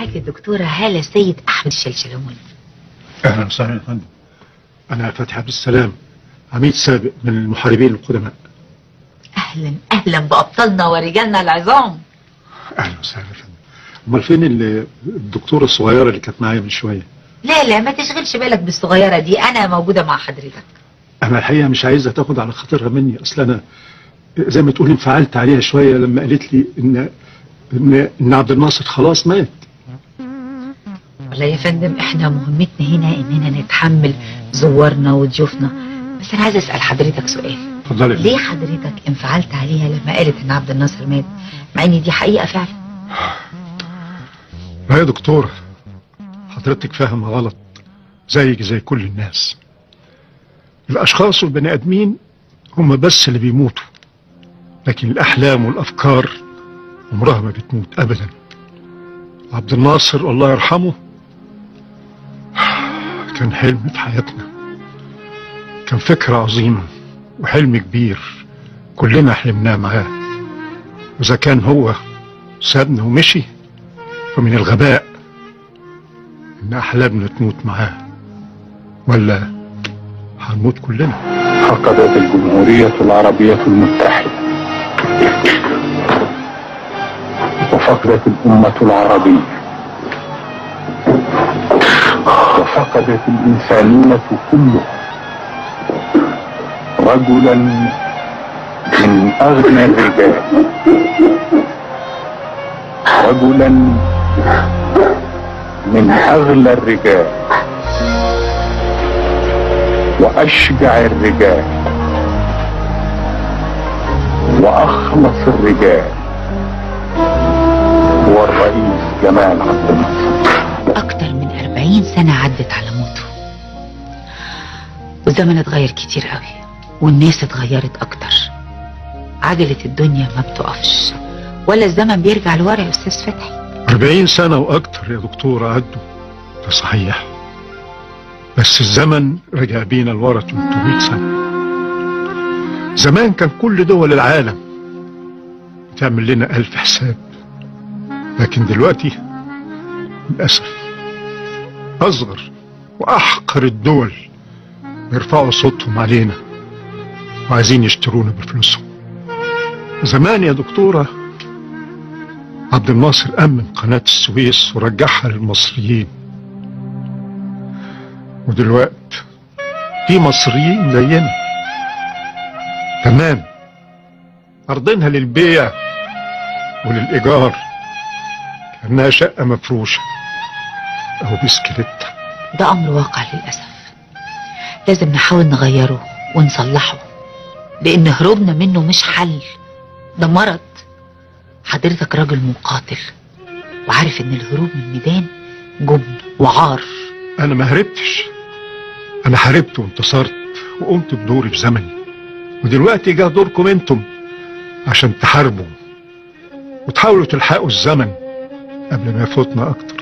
معاك الدكتورة هالة سيد أحمد الشلشلموني اهلا وسهلا يا فندم انا فتحي عبد السلام عميد سابق من المحاربين القدماء أهلا أهلا بأبطالنا ورجالنا العظام اهلا وسهلا يا فندم امال فين ال- الدكتوره الصغيره اللي كانت معايا من شويه لا لا ما تشغلش بالك بالصغيرة دي أنا موجودة مع حضرتك انا الحقيقه مش عايزها تاخد على خاطرها مني اصل انا زي ما تقول انفعلت عليها شويه لما قالت لي ان ان, إن عبد الناصر خلاص مات والله يا فندم احنا مهمتنا هنا اننا نتحمل زوارنا وضيوفنا بس انا عايزه اسال حضرتك سؤال اتفضلي ليه حضرتك انفعلت عليها لما قالت ان عبد الناصر مات مع ان دي حقيقه فعلا لا يا دكتوره حضرتك فاهمه غلط زيك زي كل الناس الاشخاص والبني ادمين هم بس اللي بيموتوا لكن الاحلام والافكار عمرها ما بتموت ابدا عبد الناصر الله يرحمه كان حلم في حياتنا كان فكرة عظيمة وحلم كبير كلنا حلمناه معاه وإذا كان هو سابنا ومشي فمن الغباء إن أحلامنا تموت معاه ولا هنموت كلنا فقدت الجمهورية العربية المتحدة وفقدت الأمة العربية وفقدت الإنسانية كلها رجلا من أغنى الرجال رجلا من أغلى الرجال وأشجع الرجال وأخلص الرجال هو الرئيس جمال عبد الناصر اكتر من 40 سنه عدت على موته والزمن اتغير كتير قوي والناس اتغيرت اكتر عجله الدنيا ما بتقفش ولا الزمن بيرجع لورا يا استاذ فتحي أربعين سنة وأكتر يا دكتور عدوا ده صحيح بس الزمن رجع بينا لورا 300 سنة زمان كان كل دول العالم بتعمل لنا ألف حساب لكن دلوقتي للأسف أصغر وأحقر الدول بيرفعوا صوتهم علينا وعايزين يشترونا بفلوسهم زمان يا دكتورة عبد الناصر أمن قناة السويس ورجعها للمصريين ودلوقت في مصريين زينا تمام أرضينها للبيع وللإيجار كأنها شقة مفروشة أو بسكليت ده امر واقع للاسف لازم نحاول نغيره ونصلحه لان هروبنا منه مش حل ده مرض حضرتك راجل مقاتل وعارف ان الهروب من الميدان جبن وعار أنا ما هربتش أنا حاربت وانتصرت وقمت بدوري في زمني ودلوقتي جه دوركم انتم عشان تحاربوا وتحاولوا تلحقوا الزمن قبل ما يفوتنا أكتر